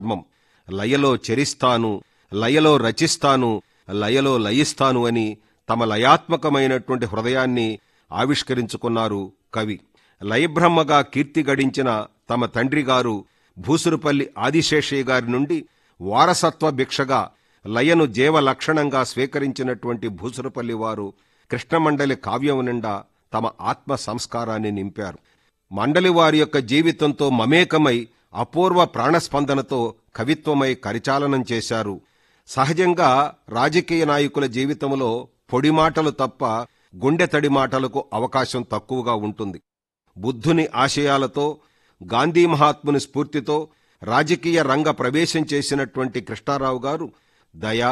ధర్మం లయలో చెరిస్తాను లయలో రచిస్తాను లయలో లయిస్తాను అని తమ లయాత్మకమైనటువంటి హృదయాన్ని ఆవిష్కరించుకున్నారు కవి లయబ్రహ్మగా కీర్తి గడించిన తమ తండ్రి గారు భూసురుపల్లి ఆదిశేషయ్య గారి నుండి వారసత్వ భిక్షగా లయను జీవ లక్షణంగా స్వీకరించినటువంటి భూసురుపల్లి వారు కృష్ణమండలి కావ్యం నిండా తమ ఆత్మ సంస్కారాన్ని నింపారు మండలి వారి యొక్క జీవితంతో మమేకమై అపూర్వ ప్రాణస్పందనతో కవిత్వమై కరిచాలనం చేశారు సహజంగా రాజకీయ నాయకుల జీవితంలో పొడి మాటలు తప్ప గుండె తడి మాటలకు అవకాశం తక్కువగా ఉంటుంది బుద్ధుని ఆశయాలతో గాంధీ మహాత్ముని స్ఫూర్తితో రాజకీయ రంగ ప్రవేశం చేసినటువంటి కృష్ణారావు గారు దయ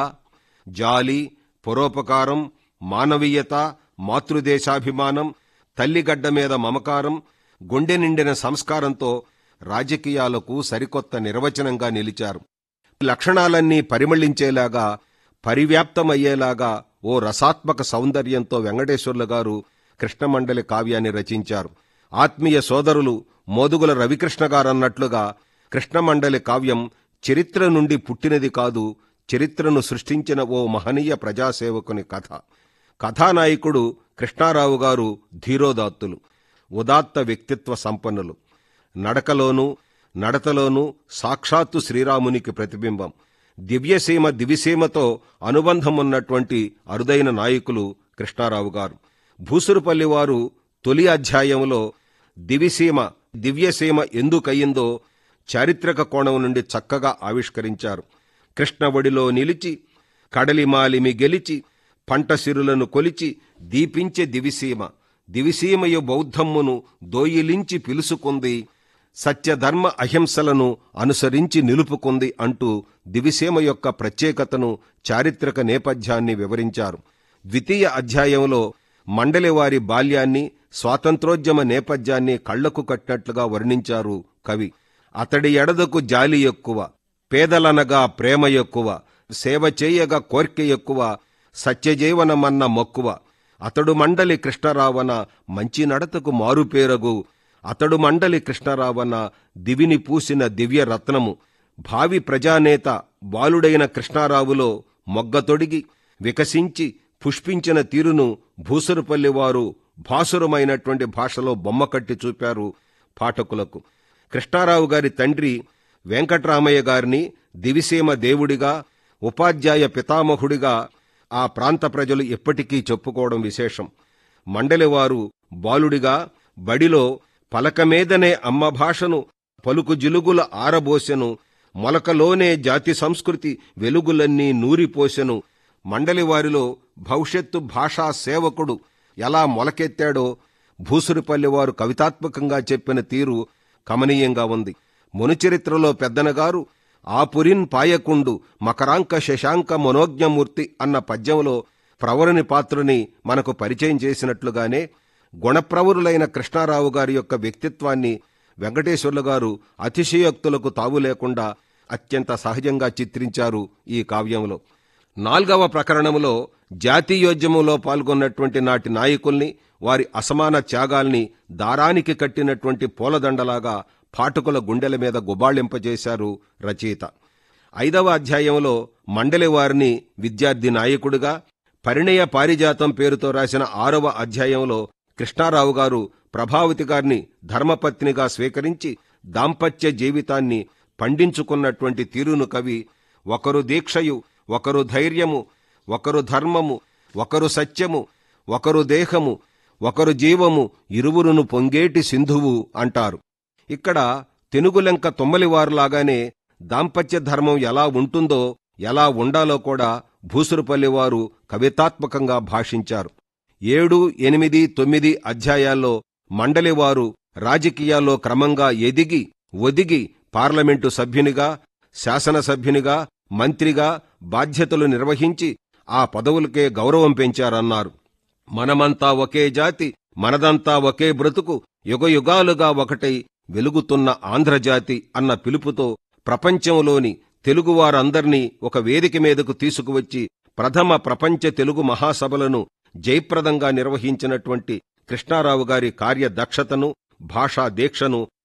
జాలి పరోపకారం మానవీయత మాతృదేశాభిమానం తల్లిగడ్డ మీద మమకారం గుండె నిండిన సంస్కారంతో రాజకీయాలకు సరికొత్త నిర్వచనంగా నిలిచారు లక్షణాలన్నీ పరిమళించేలాగా పరివ్యాప్తమయ్యేలాగా ఓ రసాత్మక సౌందర్యంతో వెంకటేశ్వర్లు గారు కృష్ణమండలి కావ్యాన్ని రచించారు ఆత్మీయ సోదరులు మోదుగుల రవికృష్ణ గారన్నట్లుగా కృష్ణమండలి కావ్యం చరిత్ర నుండి పుట్టినది కాదు చరిత్రను సృష్టించిన ఓ మహనీయ ప్రజాసేవకుని కథ కథానాయకుడు కృష్ణారావు గారు ధీరోదాత్తులు ఉదాత్త వ్యక్తిత్వ సంపన్నులు నడకలోనూ నడతలోనూ సాక్షాత్తు శ్రీరామునికి ప్రతిబింబం దివ్యసీమ దివిసీమతో అనుబంధం ఉన్నటువంటి అరుదైన నాయకులు కృష్ణారావు గారు భూసురుపల్లి వారు తొలి అధ్యాయంలో దివిసీమ దివ్యసీమ ఎందుకయ్యిందో చారిత్రక కోణం నుండి చక్కగా ఆవిష్కరించారు కృష్ణవడిలో నిలిచి కడలిమాలిమి గెలిచి పంట సిరులను కొలిచి దీపించే దివిసీమ దివిసీమయు బౌద్ధమ్మును దోయిలించి పిలుసుకుంది సత్యధర్మ అహింసలను అనుసరించి నిలుపుకుంది అంటూ దివిసీమ యొక్క ప్రత్యేకతను చారిత్రక నేపథ్యాన్ని వివరించారు ద్వితీయ అధ్యాయంలో మండలి వారి బాల్యాన్ని స్వాతంత్రోద్యమ నేపథ్యాన్ని కళ్లకు కట్టినట్లుగా వర్ణించారు కవి అతడి ఎడదకు జాలి ఎక్కువ పేదలనగా ప్రేమ ఎక్కువ సేవ చేయగా కోర్కె ఎక్కువ సత్యజీవనమన్న మక్కువ అతడు మండలి కృష్ణరావణ మంచి నడతకు మారుపేరగు అతడు మండలి కృష్ణరావణ దివిని పూసిన దివ్య రత్నము భావి ప్రజానేత బాలుడైన కృష్ణారావులో మొగ్గతొడిగి వికసించి పుష్పించిన తీరును భూసురుపల్లి వారు భాసురమైనటువంటి భాషలో బొమ్మ కట్టి చూపారు పాఠకులకు కృష్ణారావు గారి తండ్రి వెంకట్రామయ్య గారిని దివిసీమ దేవుడిగా ఉపాధ్యాయ పితామహుడిగా ఆ ప్రాంత ప్రజలు ఎప్పటికీ చెప్పుకోవడం విశేషం మండలివారు బాలుడిగా బడిలో పలకమీదనే అమ్మ భాషను పలుకు జిలుగుల ఆరబోసెను మొలకలోనే జాతి సంస్కృతి వెలుగులన్నీ నూరిపోసెను మండలివారిలో భవిష్యత్తు భాషా సేవకుడు ఎలా మొలకెత్తాడో భూసురిపల్లి వారు కవితాత్మకంగా చెప్పిన తీరు కమనీయంగా ఉంది మునుచరిత్రలో పెద్దనగారు ఆపురిన్ పాయకుండు మకరాంక శశాంక మనోజ్ఞమూర్తి అన్న పద్యంలో ప్రవరుని పాత్రుని మనకు పరిచయం చేసినట్లుగానే గుణప్రవరులైన కృష్ణారావు గారి యొక్క వ్యక్తిత్వాన్ని వెంకటేశ్వర్లు గారు అతిశయోక్తులకు తావు లేకుండా అత్యంత సహజంగా చిత్రించారు ఈ కావ్యంలో నాల్గవ ప్రకరణంలో జాతీయోద్యమంలో పాల్గొన్నటువంటి నాటి నాయకుల్ని వారి అసమాన త్యాగాల్ని దారానికి కట్టినటువంటి పూలదండలాగా పాఠకుల గుండెల మీద గుబాళింపజేశారు రచయిత ఐదవ అధ్యాయంలో మండలి వారిని విద్యార్థి నాయకుడిగా పరిణయ పారిజాతం పేరుతో రాసిన ఆరవ అధ్యాయంలో కృష్ణారావు గారు ప్రభావతి గారిని ధర్మపత్నిగా స్వీకరించి దాంపత్య జీవితాన్ని పండించుకున్నటువంటి తీరును కవి ఒకరు దీక్షయు ఒకరు ధైర్యము ఒకరు ధర్మము ఒకరు సత్యము ఒకరు దేహము ఒకరు జీవము ఇరువురును పొంగేటి సింధువు అంటారు ఇక్కడ తెనుగులెంక తొమ్మలివారులాగానే దాంపత్య ధర్మం ఎలా ఉంటుందో ఎలా ఉండాలో కూడా భూసురుపల్లి వారు కవితాత్మకంగా భాషించారు ఏడు ఎనిమిది తొమ్మిది అధ్యాయాల్లో మండలివారు రాజకీయాల్లో క్రమంగా ఎదిగి ఒదిగి పార్లమెంటు సభ్యునిగా శాసనసభ్యునిగా మంత్రిగా బాధ్యతలు నిర్వహించి ఆ పదవులకే గౌరవం పెంచారన్నారు మనమంతా ఒకే జాతి మనదంతా ఒకే బ్రతుకు యుగయుగాలుగా ఒకటై వెలుగుతున్న ఆంధ్రజాతి అన్న పిలుపుతో ప్రపంచంలోని తెలుగువారందర్నీ ఒక వేదిక మీదకు తీసుకువచ్చి ప్రథమ ప్రపంచ తెలుగు మహాసభలను జయప్రదంగా నిర్వహించినటువంటి కృష్ణారావు గారి కార్యదక్షతను భాషా దీక్షను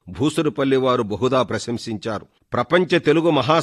భూసురుపల్లి వారు బహుదా ప్రశంసించారు ప్రపంచ తెలుగు మహా